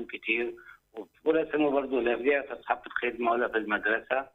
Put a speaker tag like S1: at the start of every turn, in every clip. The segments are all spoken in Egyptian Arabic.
S1: كتير وفي اولى ثانوي برضه لا ليها اصحاب في الخدمه ولا في المدرسه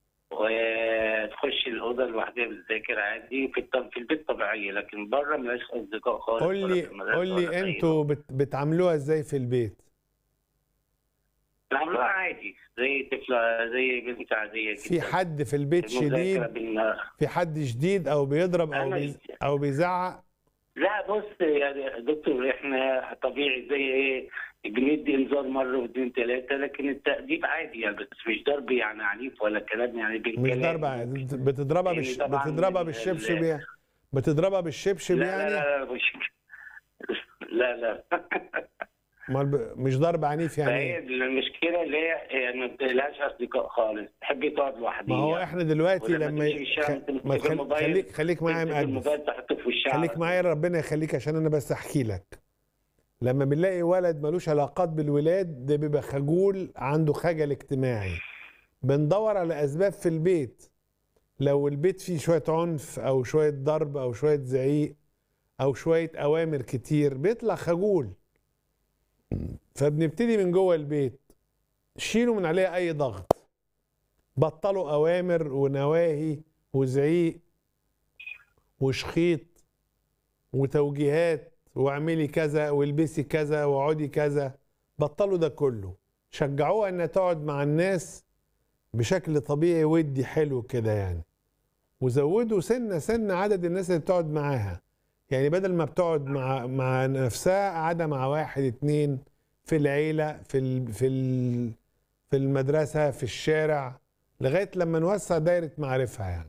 S1: وتخش الاوضه لوحدها بتذاكر عادي في الط- في البيت طبيعيه لكن بره ملهاش اصدقاء خالص
S2: قول
S1: ولا
S2: لي
S1: في المدرسة
S2: قول
S1: ولا
S2: لي
S1: في أي
S2: انتوا بت- بتعاملوها ازاي في البيت
S1: بنعملوها عادي زي طفله زي بنت عاديه جدا
S2: في حد في البيت
S1: المذاكرة
S2: شديد
S1: بن-
S2: في حد شديد او بيضرب او
S1: أنا-
S2: بيز... او بيزعق
S1: لا بص يا دكتور احنا طبيعي زي ايه بندي انذار مره واثنين ثلاثه لكن التأديب عادي يعني بس مش ضرب يعني عنيف ولا كلام يعني
S2: مش
S1: بالكلام
S2: ضربة بتضربها
S1: يعني
S2: بالش...
S1: طبعاً
S2: بتضربها
S1: ال-
S2: بالشبشب يعني بتضربها بالشبشب
S1: لا
S2: يعني
S1: لا لا مش لا لا
S2: امال ب... مش ضرب عنيف يعني
S1: فهي
S2: إيه؟
S1: المشكله اللي هي يعني ما بتلاقيش اصدقاء خالص تحب تقعد لوحديها
S2: ما هو احنا دلوقتي
S1: ولما
S2: لما
S1: تمشي في الشارع
S2: خ...
S1: تمسك
S2: ما تخل...
S1: الموبايل،
S2: خليك خليك معايا
S1: تمسك
S2: مقدس
S1: الموبايل تحطه في وشها
S2: خليك معايا ربنا يخليك عشان انا بس احكي لك لما بنلاقي ولد ملوش علاقات بالولاد ده بيبقى خجول عنده خجل اجتماعي بندور على اسباب في البيت لو البيت فيه شويه عنف او شويه ضرب او شويه زعيق او شويه اوامر كتير بيطلع خجول فبنبتدي من جوه البيت شيلوا من عليه اي ضغط بطلوا اوامر ونواهي وزعيق وشخيط وتوجيهات واعملي كذا والبسي كذا واقعدي كذا بطلوا ده كله شجعوها انها تقعد مع الناس بشكل طبيعي ودي حلو كده يعني وزودوا سنة سنة عدد الناس اللي بتقعد معاها يعني بدل ما بتقعد مع مع نفسها قاعدة مع واحد اتنين في العيلة في ال في ال في المدرسة في الشارع لغاية لما نوسع دايرة معارفها يعني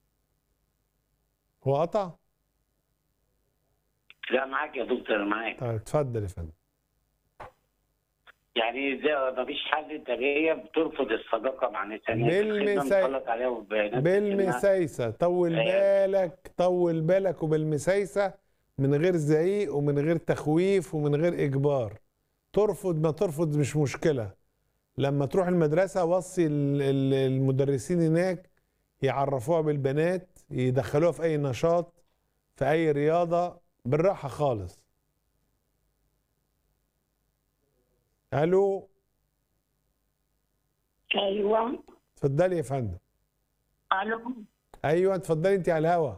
S2: هو قطع؟
S1: لا معاك يا دكتور أنا معاك
S2: طيب اتفضل يا فندم
S1: يعني زي ما فيش حل انت هي بترفض الصداقه مع ناس تانية.
S2: بالمسا-
S1: الخدمة بتخلص عليها وبيانات
S2: بالمسايسة طول
S1: أيوة.
S2: بالك طول بالك وبالمسايسة من غير زعيق ومن غير تخويف ومن غير إجبار ترفض ما ترفض مش مشكلة لما تروح المدرسة وصي ال- ال- المدرسين هناك يعرفوها بالبنات يدخلوها في أي نشاط في أي رياضة بالراحة خالص ألو
S3: ايوه
S2: اتفضلي يا فندم
S3: الو
S2: أيوه اتفضلي أنت على الهوا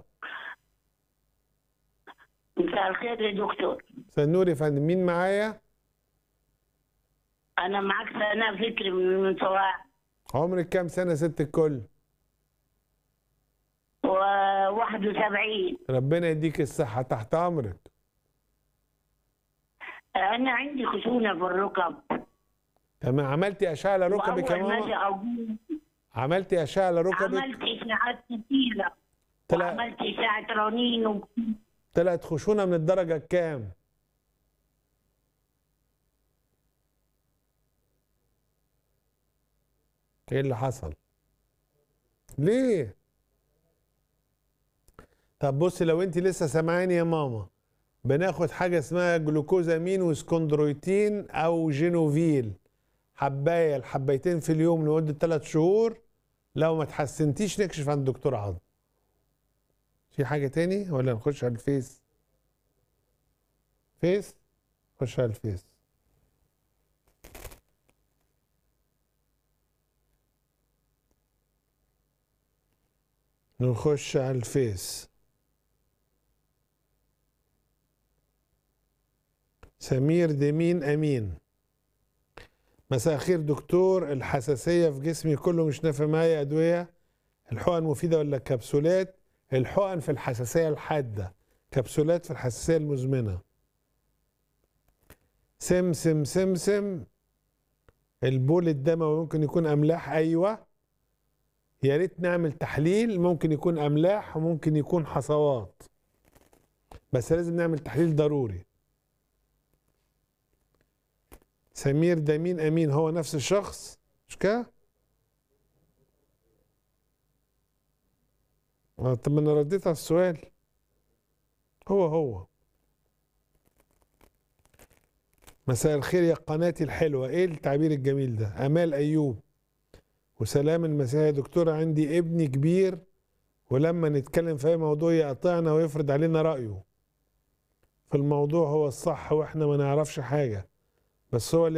S3: مساء الخير يا دكتور
S2: سنور يا فندم مين معايا؟
S3: انا معك سناء فكري من من صواع
S2: عمرك كام سنة ست الكل؟
S3: و 71
S2: ربنا يديك الصحة تحت أمرك
S3: انا عندي خشونه في الركب
S2: تمام عملتي أشعة على ركبك يا
S3: وأول ما أجي
S2: ماما؟
S3: أقوم
S2: عملتي أشعة على ركبك؟
S3: عملت اشاعات كثيره
S2: طلع
S3: وعملت اشاعه رنين و...
S2: طلعت خشونة من الدرجة الكام؟ إيه اللي حصل؟ ليه؟ طب بصي لو أنت لسه سامعاني يا ماما بناخد حاجة اسمها جلوكوزامين وسكوندرويتين أو جينوفيل حباية لحبايتين في اليوم لمدة ثلاث شهور لو ما تحسنتيش نكشف عند دكتور عظم في حاجة تاني ولا نخش على الفيس فيس خش على الفيس نخش على الفيس سمير دمين أمين مساء الخير دكتور الحساسية في جسمي كله مش نافع معايا أدوية الحقن مفيدة ولا كبسولات الحقن في الحساسية الحادة كبسولات في الحساسية المزمنة سم سم سم سم البول الدموي ممكن يكون أملاح أيوة يا ريت نعمل تحليل ممكن يكون أملاح وممكن يكون حصوات بس لازم نعمل تحليل ضروري سمير ده مين أمين هو نفس الشخص مش كده؟ آه، طب ما انا رديت على السؤال هو هو مساء الخير يا قناتي الحلوة ايه التعبير الجميل ده امال ايوب وسلام المساء يا دكتورة عندي ابني كبير ولما نتكلم في اي موضوع يقطعنا ويفرض علينا رأيه في الموضوع هو الصح واحنا ما نعرفش حاجة بس هو اللي